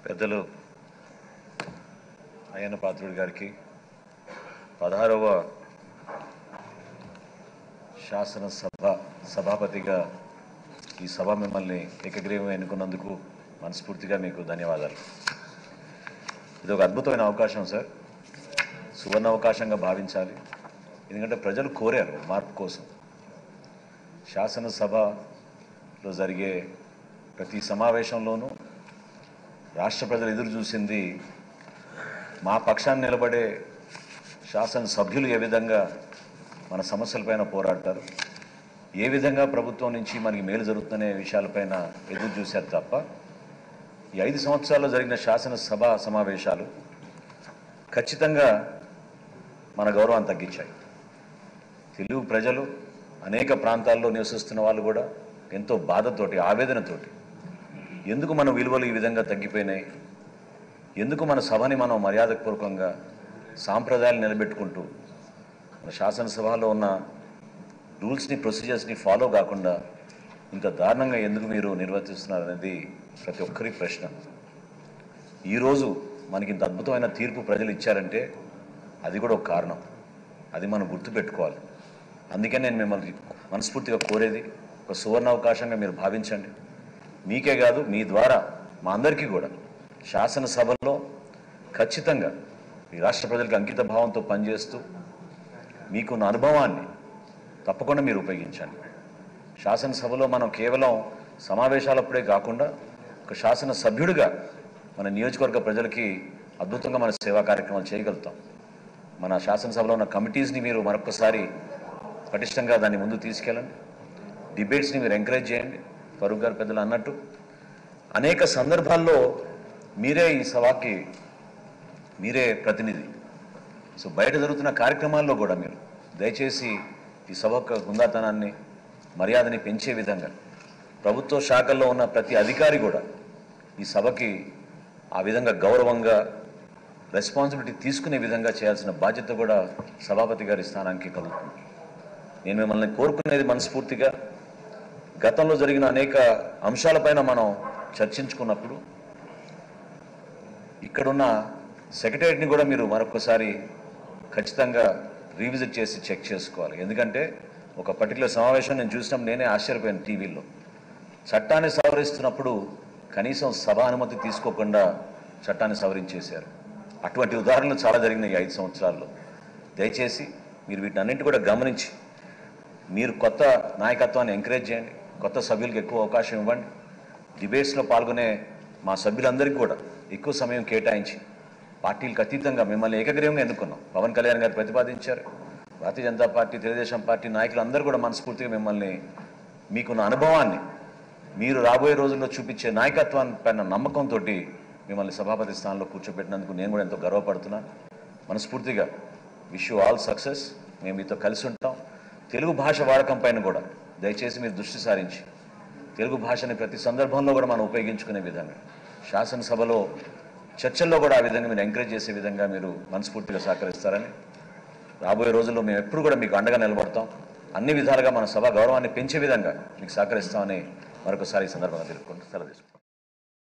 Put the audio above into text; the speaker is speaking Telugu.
పెద్దలు అయ్యన్న పాత్రుడి గారికి పదహారవ శాసనసభ సభాపతిగా ఈ సభ మిమ్మల్ని ఏకగ్రీవం ఎన్నుకున్నందుకు మనస్ఫూర్తిగా మీకు ధన్యవాదాలు ఇది ఒక అద్భుతమైన అవకాశం సార్ సువర్ణ అవకాశంగా భావించాలి ఎందుకంటే ప్రజలు కోరారు మార్పు కోసం శాసనసభలో జరిగే ప్రతి సమావేశంలోనూ రాష్ట్ర ప్రజలు ఎదురు చూసింది మా పక్షాన్ని నిలబడే శాసనసభ్యులు ఏ విధంగా మన సమస్యలపైన పోరాడతారు ఏ విధంగా ప్రభుత్వం నుంచి మనకి మేలు జరుగుతుందనే విషయాలపైన ఎదురు చూశారు తప్ప ఈ ఐదు సంవత్సరాల్లో జరిగిన శాసనసభ సమావేశాలు ఖచ్చితంగా మన గౌరవాన్ని తగ్గించాయి తెలుగు ప్రజలు అనేక ప్రాంతాల్లో నివసిస్తున్న వాళ్ళు కూడా ఎంతో బాధతోటి ఆవేదనతోటి ఎందుకు మన విలువలు ఈ విధంగా తగ్గిపోయినాయి ఎందుకు మన సభని మనం మర్యాదపూర్వకంగా సాంప్రదాయాలు నిలబెట్టుకుంటూ మన శాసనసభలో ఉన్న రూల్స్ని ప్రొసీజర్స్ని ఫాలో కాకుండా ఇంత దారుణంగా ఎందుకు మీరు నిర్వర్తిస్తున్నారు అనేది ప్రతి ఒక్కరి ప్రశ్న ఈరోజు మనకి ఇంత అద్భుతమైన తీర్పు ప్రజలు ఇచ్చారంటే అది కూడా ఒక కారణం అది మనం గుర్తుపెట్టుకోవాలి అందుకే నేను మిమ్మల్ని మనస్ఫూర్తిగా కోరేది ఒక సువర్ణ అవకాశంగా మీరు భావించండి మీకే కాదు మీ ద్వారా మా అందరికీ కూడా శాసనసభలో ఖచ్చితంగా ఈ రాష్ట్ర ప్రజలకు అంకిత భావంతో పనిచేస్తూ మీకున్న అనుభవాన్ని తప్పకుండా మీరు ఉపయోగించండి శాసనసభలో మనం కేవలం సమావేశాలప్పుడే కాకుండా ఒక శాసన సభ్యుడిగా మన నియోజకవర్గ ప్రజలకి అద్భుతంగా మన సేవా కార్యక్రమాలు చేయగలుగుతాం మన శాసనసభలో ఉన్న కమిటీస్ని మీరు మరొకసారి పటిష్టంగా దాన్ని ముందు తీసుకెళ్ళండి డిబేట్స్ని మీరు ఎంకరేజ్ చేయండి ఫరూక్ గారు పెద్దలు అన్నట్టు అనేక సందర్భాల్లో మీరే ఈ సభకి మీరే ప్రతినిధి సో బయట జరుగుతున్న కార్యక్రమాల్లో కూడా మీరు దయచేసి ఈ సభ యొక్క హుందాతనాన్ని మర్యాదని పెంచే విధంగా ప్రభుత్వ శాఖల్లో ఉన్న ప్రతి అధికారి కూడా ఈ సభకి ఆ విధంగా గౌరవంగా రెస్పాన్సిబిలిటీ తీసుకునే విధంగా చేయాల్సిన బాధ్యత కూడా సభాపతి గారి స్థానానికి కలుగుతుంది నేను మిమ్మల్ని కోరుకునేది మనస్ఫూర్తిగా గతంలో జరిగిన అనేక అంశాలపైన మనం చర్చించుకున్నప్పుడు ఇక్కడున్న సెక్రటరియట్ని కూడా మీరు మరొకసారి ఖచ్చితంగా రీవిజిట్ చేసి చెక్ చేసుకోవాలి ఎందుకంటే ఒక పర్టికులర్ సమావేశం నేను చూసినప్పుడు నేనే ఆశ్చర్యపోయాను టీవీలో చట్టాన్ని సవరిస్తున్నప్పుడు కనీసం సభ అనుమతి తీసుకోకుండా చట్టాన్ని సవరించేశారు అటువంటి ఉదాహరణలు చాలా జరిగినాయి ఈ ఐదు సంవత్సరాల్లో దయచేసి మీరు వీటిని అన్నింటి కూడా గమనించి మీరు కొత్త నాయకత్వాన్ని ఎంకరేజ్ చేయండి కొత్త సభ్యులకు ఎక్కువ అవకాశం ఇవ్వండి డిబేట్స్లో పాల్గొనే మా సభ్యులందరికీ కూడా ఎక్కువ సమయం కేటాయించి పార్టీలకు అతీతంగా మిమ్మల్ని ఏకగ్రీవంగా ఎన్నుకున్నాం పవన్ కళ్యాణ్ గారు ప్రతిపాదించారు భారతీయ జనతా పార్టీ తెలుగుదేశం పార్టీ నాయకులు అందరూ కూడా మనస్ఫూర్తిగా మిమ్మల్ని మీకున్న అనుభవాన్ని మీరు రాబోయే రోజుల్లో చూపించే నాయకత్వాన్ని పైన నమ్మకంతో మిమ్మల్ని సభాపతి స్థానంలో కూర్చోబెట్టినందుకు నేను కూడా ఎంతో గర్వపడుతున్నాను మనస్ఫూర్తిగా విష్ యూ ఆల్ సక్సెస్ మేము మీతో కలిసి ఉంటాం తెలుగు భాష వాడకం పైన కూడా దయచేసి మీరు దృష్టి సారించి తెలుగు భాషని ప్రతి సందర్భంలో కూడా మనం ఉపయోగించుకునే విధంగా శాసనసభలో చర్చల్లో కూడా ఆ విధంగా మీరు ఎంకరేజ్ చేసే విధంగా మీరు మనస్ఫూర్తిగా సహకరిస్తారని రాబోయే రోజుల్లో మేము ఎప్పుడు కూడా మీకు అండగా నిలబడతాం అన్ని విధాలుగా మన సభ గౌరవాన్ని పెంచే విధంగా మీకు సహకరిస్తామని మరొకసారి ఈ సందర్భంగా తెలుపుకుంటూ సెలవు తీసుకుంటాం